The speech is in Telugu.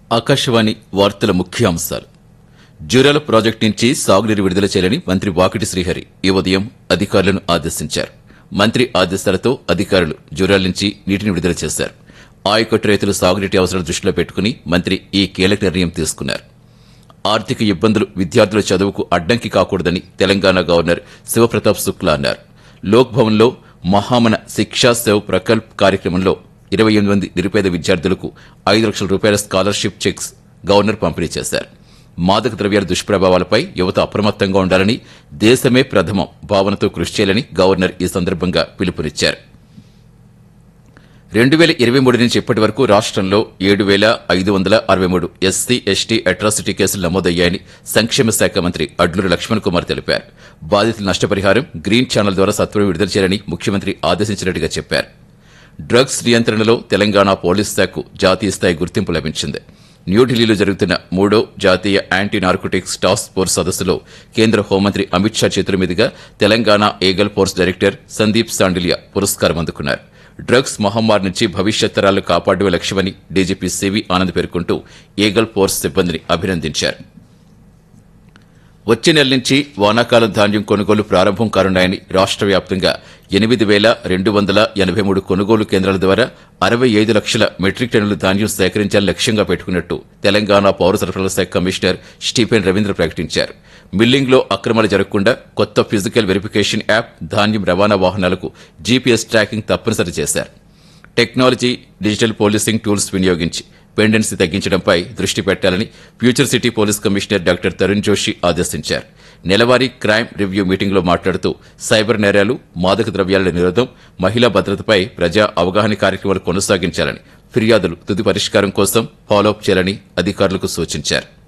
ఆకాశవాణి వార్తల ముఖ్యాంశాలు జూరాల ప్రాజెక్టు నుంచి సాగునీరు విడుదల చేయాలని మంత్రి వాకిటి శ్రీహరి ఈ ఉదయం అధికారులను ఆదేశించారు మంత్రి ఆదేశాలతో అధికారులు జూరాల నుంచి నీటిని విడుదల చేశారు ఆయకట్టు రైతుల సాగునీటి అవసరాలు దృష్టిలో పెట్టుకుని మంత్రి ఈ కీలక నిర్ణయం తీసుకున్నారు ఆర్థిక ఇబ్బందులు విద్యార్థుల చదువుకు అడ్డంకి కాకూడదని తెలంగాణ గవర్నర్ శివప్రతాప్ శుక్లా అన్నారు లోక్ భవన్లో మహామన శిక్షా సేవ్ ప్రకల్ప్ కార్యక్రమంలో ఇరవై ఎనిమిది మంది నిరుపేద విద్యార్థులకు ఐదు లక్షల రూపాయల స్కాలర్షిప్ చెక్స్ గవర్నర్ పంపిణీ చేశారు మాదక ద్రవ్యాల దుష్ప్రభావాలపై యువత అప్రమత్తంగా ఉండాలని దేశమే ప్రథమం భావనతో కృషి చేయాలని గవర్నర్ ఈ సందర్భంగా పిలుపునిచ్చారు రెండు వేల ఇరవై మూడు నుంచి ఇప్పటి వరకు రాష్ట్రంలో ఏడు వేల ఐదు వందల అరవై మూడు ఎస్సీ ఎస్టీ అట్రాసిటీ కేసులు నమోదయ్యాయని సంక్షేమ శాఖ మంత్రి అడ్లూరి లక్ష్మణ్ కుమార్ తెలిపారు బాధితుల నష్టపరిహారం గ్రీన్ ఛానల్ ద్వారా సత్వరం విడుదల చేయాలని ముఖ్యమంత్రి ఆదేశించినట్టుగా చెప్పారు డ్రగ్స్ నియంత్రణలో తెలంగాణ పోలీస్ శాఖకు జాతీయ స్థాయి గుర్తింపు లభించింది న్యూఢిల్లీలో జరుగుతున్న మూడో జాతీయ యాంటీ నార్కోటిక్స్ టాస్క్ ఫోర్స్ సదస్సులో కేంద్ర హోంమంత్రి అమిత్ షా చేతుల మీదుగా Telangana eagle force director Sandeep Sandilya పురస్కారం అందుకున్నారు డ్రగ్స్ మహమ్మారి నుంచి భవిష్యత్ తరాలు కాపాడే లక్ష్యమని డీజీపీ సివి ఆనంద్ పేర్కొంటూ ఏగల్ ఫోర్స్ సిబ్బందిని అభినందించారు వచ్చే నెల నుంచి వానాకాలం ధాన్యం కొనుగోలు ప్రారంభం కానున్నాయని రాష్ట్ర వ్యాప్తంగా ఎనిమిది వేల రెండు వందల ఎనభై మూడు కొనుగోలు కేంద్రాల ద్వారా అరవై ఐదు లక్షల మెట్రిక్ టన్నుల ధాన్యం సేకరించాలని లక్ష్యంగా పెట్టుకున్నట్టు తెలంగాణ పౌర సరఫరాల శాఖ కమిషనర్ స్టీఫెన్ రవీంద్ర ప్రకటించారు మిల్లింగ్లో అక్రమాలు జరగకుండా కొత్త ఫిజికల్ వెరిఫికేషన్ యాప్ ధాన్యం రవాణా వాహనాలకు జీపీఎస్ ట్రాకింగ్ తప్పనిసరి చేశారు టెక్నాలజీ డిజిటల్ పోలీసింగ్ టూల్స్ వినియోగించి పెండెన్సీ తగ్గించడంపై దృష్టి పెట్టాలని future city police commissioner doctor Tarun Joshi ఆదేశించారు నెలవారీ క్రైమ్ రివ్యూ మీటింగ్లో మాట్లాడుతూ సైబర్ నేరాలు మాదక ద్రవ్యాల నిరోధం మహిళా భద్రతపై ప్రజా అవగాహన కార్యక్రమాలు కొనసాగించాలని ఫిర్యాదులు తుది పరిష్కారం కోసం ఫాలోఅప్ చేయాలని అధికారులకు సూచించారు